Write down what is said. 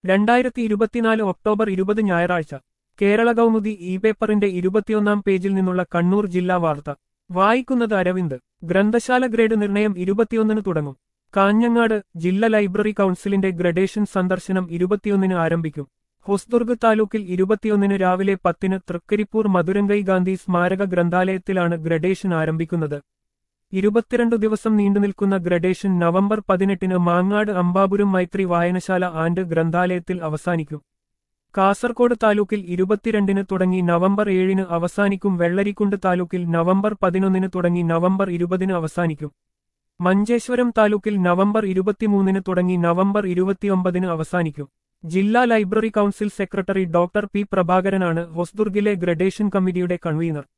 രണ്ടായിരത്തി ഇരുപത്തിനാല് ഒക്ടോബർ ഇരുപത് ഞായറാഴ്ച കേരള കൗമുദി ഇ പേപ്പറിന്റെ ഇരുപത്തിയൊന്നാം പേജിൽ നിന്നുള്ള കണ്ണൂർ ജില്ലാ വാർത്ത വായിക്കുന്നത് അരവിന്ദ് ഗ്രന്ഥശാല ഗ്രേഡ് നിർണയം ഇരുപത്തിയൊന്നിന് തുടങ്ങും കാഞ്ഞങ്ങാട് ജില്ലാ ലൈബ്രറി കൗൺസിലിന്റെ ഗ്രഡേഷൻ സന്ദർശനം ഇരുപത്തിയൊന്നിന് ആരംഭിക്കും ഹൊസ്ദുർഗ് താലൂക്കിൽ ഇരുപത്തിയൊന്നിന് രാവിലെ പത്തിന് തൃക്കരിപ്പൂർ മധുരംഗൈ ഗാന്ധി സ്മാരക ഗ്രന്ഥാലയത്തിലാണ് ഗ്രഡേഷൻ ആരംഭിക്കുന്നത് ഇരുപത്തിരണ്ടു ദിവസം നീണ്ടുനിൽക്കുന്ന ഗ്രഡേഷൻ നവംബർ പതിനെട്ടിന് മാങ്ങാട് അമ്പാപുരം മൈത്രി വായനശാല ആൻഡ് ഗ്രന്ഥാലയത്തിൽ അവസാനിക്കും കാസർകോട് താലൂക്കിൽ ഇരുപത്തിരണ്ടിന് തുടങ്ങി നവംബർ ഏഴിന് അവസാനിക്കും വെള്ളരിക്കുണ്ട് താലൂക്കിൽ നവംബർ പതിനൊന്നിന് തുടങ്ങി നവംബർ ഇരുപതിന് അവസാനിക്കും മഞ്ചേശ്വരം താലൂക്കിൽ നവംബർ ഇരുപത്തിമൂന്നിന് തുടങ്ങി നവംബർ ഇരുപത്തിയൊമ്പതിന് അവസാനിക്കും ജില്ലാ library council secretary doctor P പ്രഭാകരനാണ് ഹൊസ്ദുർഗിലെ ഗ്രഡേഷൻ കമ്മിറ്റിയുടെ കൺവീനർ